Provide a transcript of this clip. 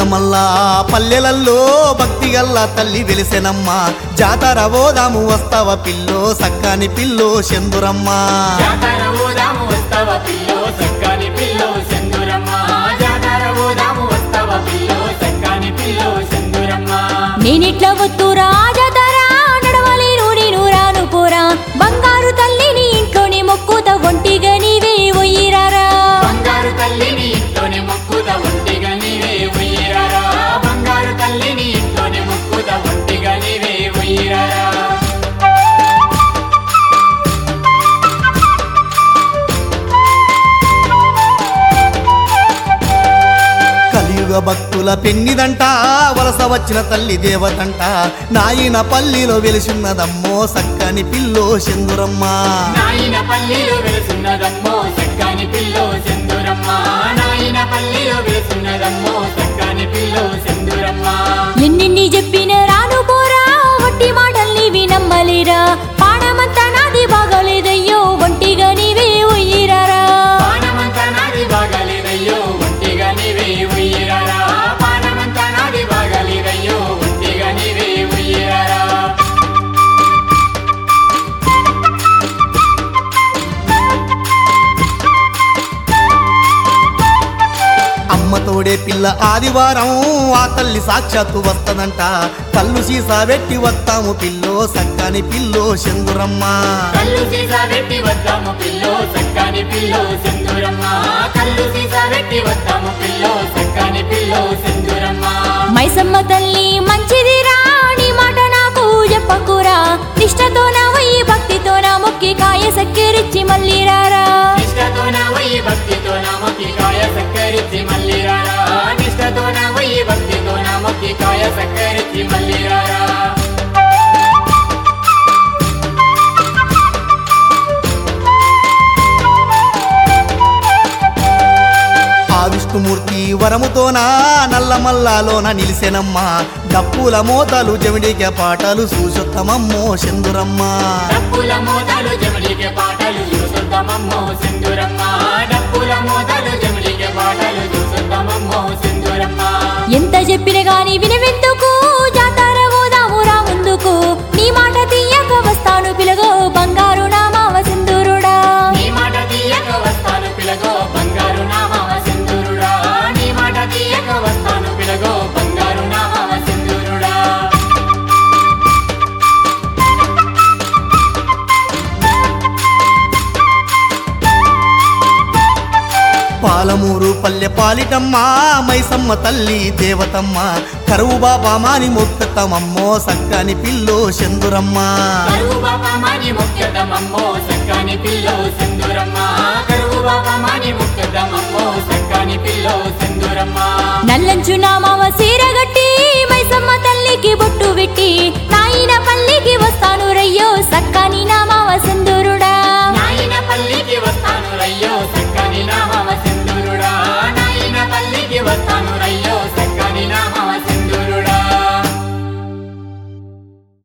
నల్లమల్ల పల్లెలల్లో భక్తి గల్ల తల్లి వెలిసెనమ్మ జాతర ఓదాము వస్తావ పిల్లో సక్కాని పిల్లో చందురమ్మ జాతర ఊదాము వస్తావ పిల్లో సక్కాని పిల్లో సెందురమ్మ జాతర ఊదాము వస్తావ పిల్లో సక్కాని పిల్లో సెందురమ్మ నేనిట్లా వత్తురా జాతరా నడవలేను నేను రాను పోరా బంగారు తల్లిని ఇంట్లోనే మొక్కుత ఒంటిగా నీవే ఒయ్యిరారా బంగారు తల్లిని ఇంట్లోనే మొక్కుద ఒంటిగా నీవే ఉయ్యిరారా బంగారు తల్లిని ఇంట్లోనే మొక్కుద ఒంటిగా నీవే ఉయ్యిరారా కలియుగ భక్తుల పెన్నిదంట వలస వచ్చిన తల్లి దేవతంట నాయన పల్లిలో వెలిసిన్నదమ్మో సక్కని పిల్లో చందురమ్మ నాయన పల్లిలో వెలుసున్నదమ్మో సక్కాని పిల్లో సెందురమ్మ నాయన పల్లిలో వెలుసున్నదమ్మో సక్కాని పిల్లో సెందురమ్మ ఎన్నిన్ని చెప్పిన రాను పోరా వట్టి మాటల్ని వినమ్మలేరా పాడమంతా నాది బాగోలేదయ్యో ఒంటిగా నీవే ఒయ్యిరారా పానమంతా నాది బాగలేదయ్యో ఒంటిగా నీవే ఉయ్యిరారా పానమంతా నాది బాగలేదయ్యో ఒంటిగా నీవే ఉయ్యిరారా అమ్మ తోడే పిల్ల ఆదివారం ఆ తల్లి సాక్షాత్తు వస్తదంట కళ్ళు సీసా పెట్టి వస్తాము పిల్లో సక్కని పిల్లో చందురమ్మ కళ్ళు సీసా పెట్టి వద్దాము పిల్లో సక్కాని పిల్లో సెందురమ్మ కళ్ళు సీసా పెట్టి వద్దాము పిల్లో సక్కాని పిల్లో సెందురమ్మ మైసమ్మ తల్లి మంచిదిరా నీ మాట నాకు చెప్పకురా నిష్టతో నా వయ్యి భక్తితో నా మొక్కి కాయ సక్కెరిచ్చి మళ్ళీ రారా నిష్టతో నా వయ్యి భక్తితో నా మొక్కి కాయ సక్కరించి మళ్ళీ రారా నిష్టతో నా వయ్యి భక్తితో నా మొక్కి కాయ సక్కరించి మళ్ళీ రారా ఆ విష్ణుమూర్తి వరముతోన నల్లమల్లాలోన నిలిసెనమ్మ డప్పుల మోతలు జమిడికే పాటలు సూసొత్తమమ్మో చందురమ్మ డప్పుల మోతలు జమిడికే పాటలు చూసుద్దమమ్మో సింధురమ్మ డప్పుల మోతలు జమిడికే పాటలు చూసుద్దమమ్మో సింధురమ్మ ఎంత చెప్పిన గాని వినవెందుకు జాతర గోదాము రా ముందుకు నీ మాట తీయక వస్తాను పిలగో బంగారు నామావ సింధూరుడా నీ మాట తీయక వస్తాను పిలగో బంగారు నామావ సింధురుడా నీ మాట తీయక వస్తాను పిలగో బంగారు నామావ సింధురుడా పాలమూరు పల్లె పాలిటమ్మ మైసమ్మ తల్లి దేవతమ్మ కరువు బాబా మాని మొక్కుతామమ్మో సక్కని పిల్లో చందురమ్మ కరువు బాపమాని ముఖ్యతమమ్మో సక్కాని పిల్లో సింధురమ్మ కరువు బాపమాని ముఖ్యతమమ్మో సక్కాని పిల్లో సింధురమ్మ నల్లంచు నామావ సీరగట్టి మైసమ్మ తల్లికి బొట్టు పెట్టి నాయన పల్లికి వస్తాను రయ్యో సక్కని నామావ సింధు